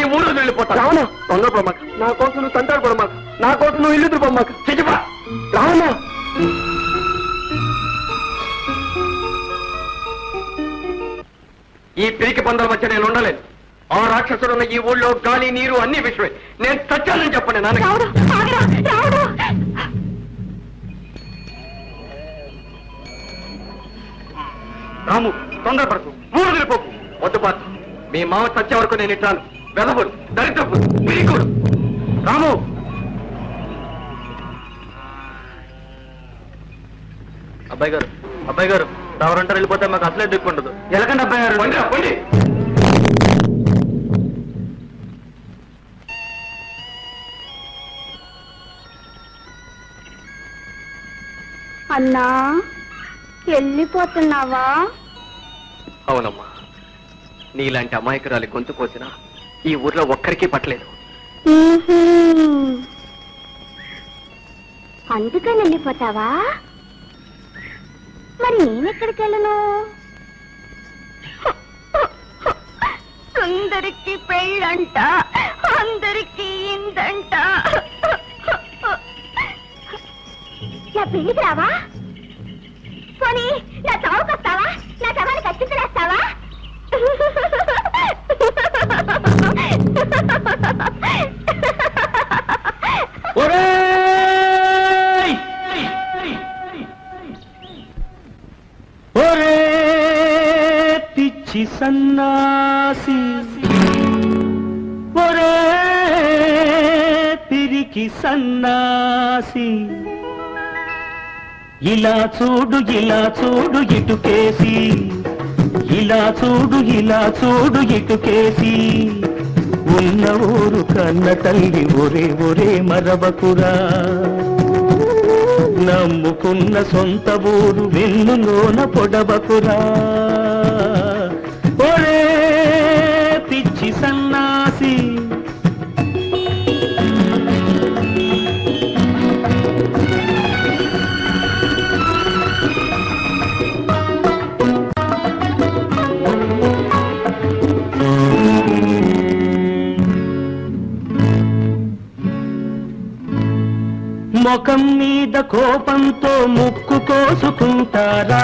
ఈ ఊరు వెళ్ళిపోతాను రావణ తొందరపడమాక నా కోసం నువ్వు తంటాడు పడమాక నా కోసం నువ్వు ఇల్లు పడమాక చిచ్చిపా రావణ ఈ పిరికి పందల మధ్య నేను ఉండలేను ఆ రాక్షసుడు ఉన్న ఈ ఊళ్ళో గాలి నీరు అన్ని విషయమే నేను చచ్చానని చెప్పండి నాన్న రావుడు ఆగరా రావుడు రాము తొందరపడకు ఊరు వెళ్ళిపోకు వద్దు పాత మీ మామ చచ్చే వరకు నేను ఇట్టాను వెదవుడు దరిద్రపు పిరికుడు రాము అబ్బాయి గారు అబ్బాయి గారు రావరంటారు వెళ్ళిపోతే మాకు అసలే దిక్కు ఉండదు ఎలకండి అబ్బాయి గారు పండి పండి అన్నా వెళ్ళిపోతున్నావా అవునమ్మా నీలాంటి అమాయకురాలి గొంతు కోసినా ఈ ఊర్లో ఒక్కరికి పట్టలేదు అందుకని వెళ్ళిపోతావా మరి నేనెక్కడికి వెళ్ళను సుందరికి పెళ్ళంట అందరికి ఇందంట నా పెళ్లికి రావా పోనీ నా చావుకొస్తావా నా శవానికి అచ్చుతులేస్తావా ఒరే పిచ్చి సన్నాసి ఒరే పిరికి సన్నాసి ఇలా చూడు ఇలా చూడు ఇటుకేసి ఇలా చూడు ఇలా చూడు ఇటుకేసి ఉన్న ఊరు కన్న తల్లి ఒరే ఒరే మరవకురా నమ్ముకున్న సొంత ఊరు వెన్నులోన పొడవకురా ఒరే పిచ్చి సన్నాసి ముఖం మీద కోపంతో ముక్కు కోసుకుంటారా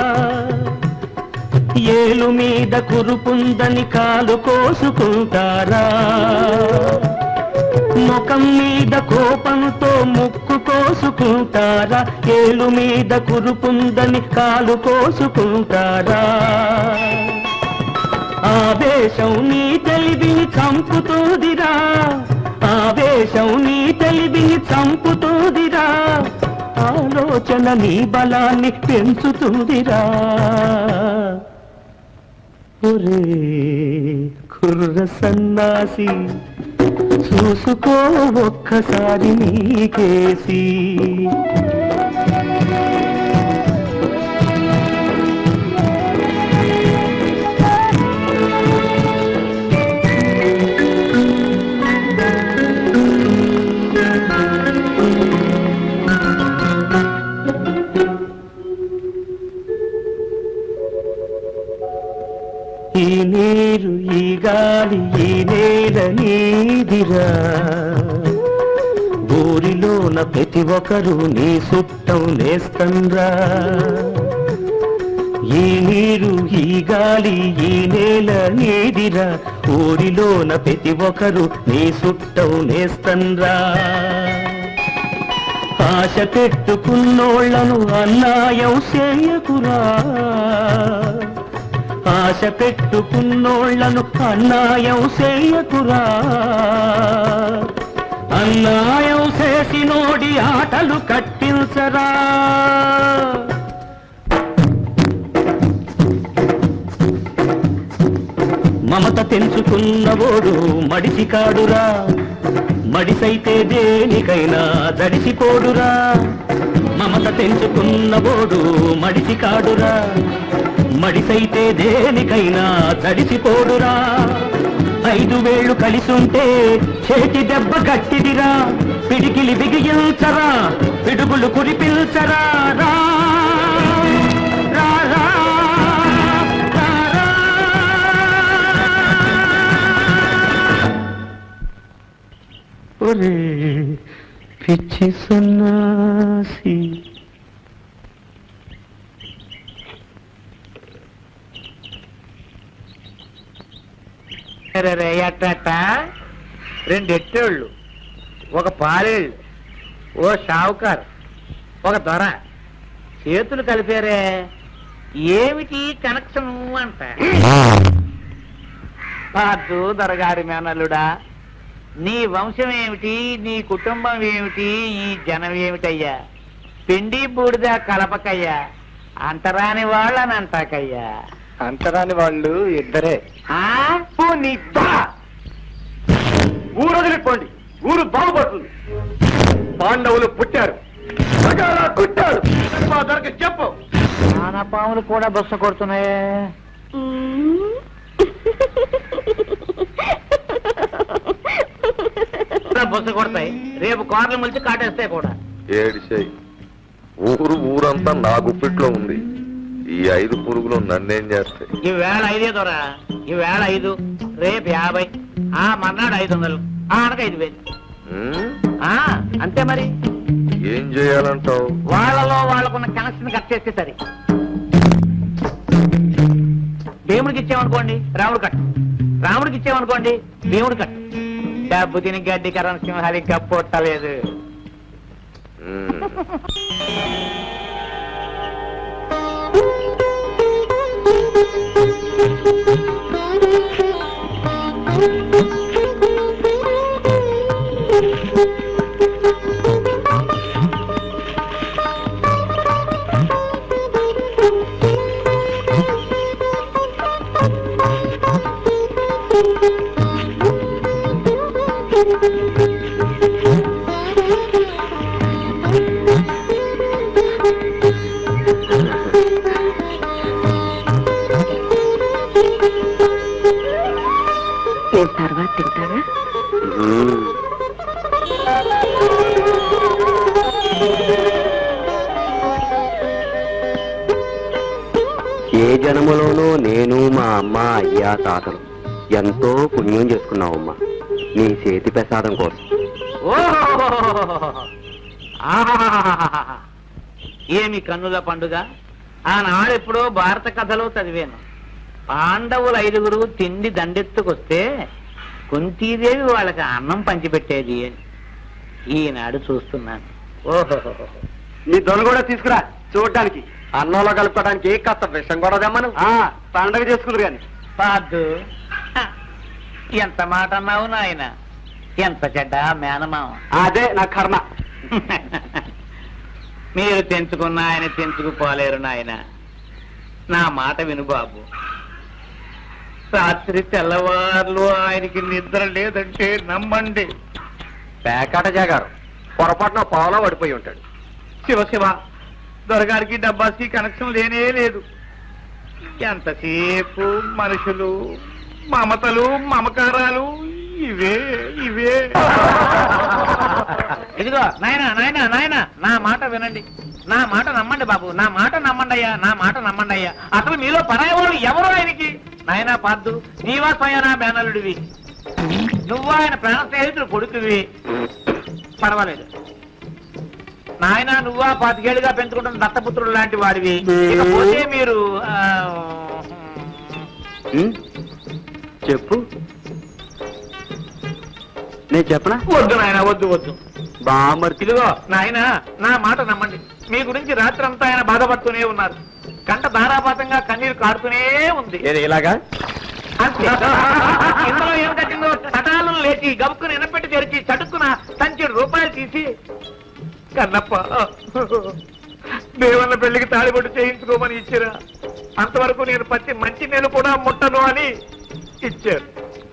ఏలు మీద కురుపుందని కాలు కోసుకుంటారా ముఖం మీద కోపంతో ముక్కు కోసుకుంటారా ఏలు మీద కురుపుందని కాలు కోసుకుంటారా ఆవేశం నీ తెలివిని చంపుతూదిరా ఆవేశం నీ తెలివిని చంపుతూదిరా ఆలోచన నీ బలాన్ని పెంచుతుందిరా ఒరే కుర్ర సన్నాసి చూసుకో ఒక్కసారి నీకేసి ఈ నీరు ఈ గాలి ఈ నేల నీదిరా ఊరిలోన ప్రతి ఒక్కరు నీ సుట్టం నేస్తండ్రా ఈ నీరు ఈ గాలి ఈ నేల నీదిరా ఊరిలోన ప్రతి ఒక్కరు నీ సుట్టం నేస్తండ్రా ఆశ పెట్టుకున్నోళ్లను అన్నాయం చేయకురా ఆశ పెట్టుకున్నోళ్లను అన్నాయం చేయకురా అన్నాయం చేసినోడి ఆటలు కట్టించరా మమత తెంచుకున్నవోడు మడిసి కాడురా మడిసైతే దేనికైనా జడిసిపోడురా మమత తెంచుకున్నవోడు మడిసి కాడురా మడిసైతే దేనికైనా తడిసిపోడురా ఐదు వేళ్ళు కలిసుంటే చేతి దెబ్బ గట్టిదిరా పిడికిలి బిగియించరా పిడుగులు కురిపించరా రా రా, రా, రా, రా. ఒరే పిచ్చి సన్నాసి రే ఎట్ట రెండు ఎట్టేళ్ళు ఒక పాలేళ్ళు ఓ షావుకార్ ఒక దొర చేతులు కలిపారే ఏమిటి కనెక్షన్ అంట పాదు దొరగారి మేనల్లుడా నీ వంశం ఏమిటి నీ కుటుంబం ఏమిటి ఈ జనం ఏమిటయ్యా పిండి బూడిద కలపకయ్యా అంటరాని వాళ్ళని అంటాకయ్యా అంతరాని వాళ్ళు ఇద్దరే ఆ? ఊరు వదిలిపోండి ఊరు బాగుపడుతుంది పాండవులు పుట్టారు సగాల కుట్టారు మా దొరక చెప్పు ఆనపాములు కూడా బుస్స కొడుతున్నాయే బుస్స కొడతాయి రేపు కార్లు ములిచి కాటేస్తాయి కూడా ఏడిసేయి ఊరు ఊరంతా నా గుప్పిట్లో ఉంది ఈ ఐదు పురుగులు నన్నేం చేస్తాయి ఈ వేళ ఐదే దొర ఈ వేళ ఐదు రేపు యాభై ఆ మర్నాడు ఐదు వందలు ఆ అనక ఐదు వేలు ఉమ్, ఆ, అంతే మరి ఏం చేయాలంటావు వాళ్ళలో వాళ్ళకున్న కనెక్షన్ కట్ చేస్తే సరి దేవుడికి ఇచ్చామనుకోండి రాముడు కట్ రాముడికి ఇచ్చామనుకోండి దేవుడు కట్ డబ్బు తిని గడ్డి కరణ్ సింహాలి కప్పొట్టలేదు ఉమ్, నేను తర్వాత తింటారా ఉమ్. ఏ జన్మలోనూ నేను మా అమ్మ అయ్యా తాతలు ఎంతో పుణ్యం చేసుకున్నావమ్మా నీ చేతి ప్రసాదం కోసం ఆహాహాహాహా. ఏమి కన్నుల పండుగ ఆనాడెప్పుడో భారత కథలో చదివాను పాండవులు ఐదుగురు తిండి దండెత్తుకొస్తే కుంతీదేవి వాళ్ళకి అన్నం పంచిపెట్టేది అని ఈనాడు చూస్తున్నాను ఓహో నీ దొన కూడా తీసుకురా చూడటానికి అన్నంలో కలుపుకోవడానికి కాస్త విషం కూడా తెమ్మను పండగ చేసుకుందరు కానీ పాదు హ, ఎంత మాట అన్నావు నాయన ఎంత చెడ్డ మేనమావ అదే నా కర్మ మీరు తెంచుకున్న ఆయన తెంచుకుపోలేరు నాయన నా మాట విను బాబు రాత్రి తెల్లవార్లు ఆయనకి నిద్ర లేదంటే నమ్మండి పేకాట జాగారు పొరపాటున పావులో పడిపోయి ఉంటాడు శివ శివ దొరగారికి డబ్బాకి కనెక్షన్ లేనే లేదు ఎంతసేపు మనుషులు మమతలు మమకారాలు ఇవే ఇవే ఇదిగో నాయన నాయన నాయన నా మాట వినండి నా మాట నమ్మండి బాబు నా మాట నమ్మండి అయ్యా నా మాట నమ్మండి అయ్యా అసలు మీలో పరాయి వాళ్ళు ఎవరు ఆయనకి నాయనా పాద్దు నీవా స్వయనా బేనలుడివి నువ్వు ఆయన ప్రాణ స్నేహితుడు కొడుకువి పర్వాలేదు నాయన నువ్వా పాతికేళ్ళుగా పెంచుకుంటున్న దత్తపుత్రుడు లాంటి వాడివి ఇకపోతే మీరు ఆ, ఉమ్, చెప్పు నేను చెప్పనా వద్దు నాయన వద్దు వద్దు బామర్తి ఇదిగో నాయన నా మాట నమ్మండి మీ గురించి రాత్రి అంతా ఆయన బాధపడుతూనే ఉన్నారు కంట ధారాపాతంగా కన్నీరు కారుతూనే ఉంది ఏది ఇలాగా అంతే. ఇందులో ఏం కట్టిందో చటాలను లేచి గబుక్కుని ఎనపెట్టి తెరిచి చటుక్కున సంచుడు రూపాయలు తీసి కన్నప్ప దేవుళ్ళ పెళ్లికి తాడిబొట్టు చేయించుకోమని ఇచ్చిరా అంతవరకు నేను పచ్చి మంచి నేను కూడా ముట్టను అని ఇచ్చారు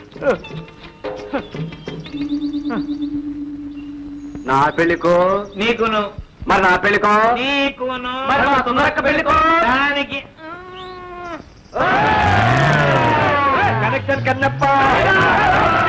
నా పెళ్లికో నీకును మరి నా పెళ్లికో నీకును మరి మా సుందరక్క పెళ్ళికో? దానికి కనెక్షన్ కన్నప్ప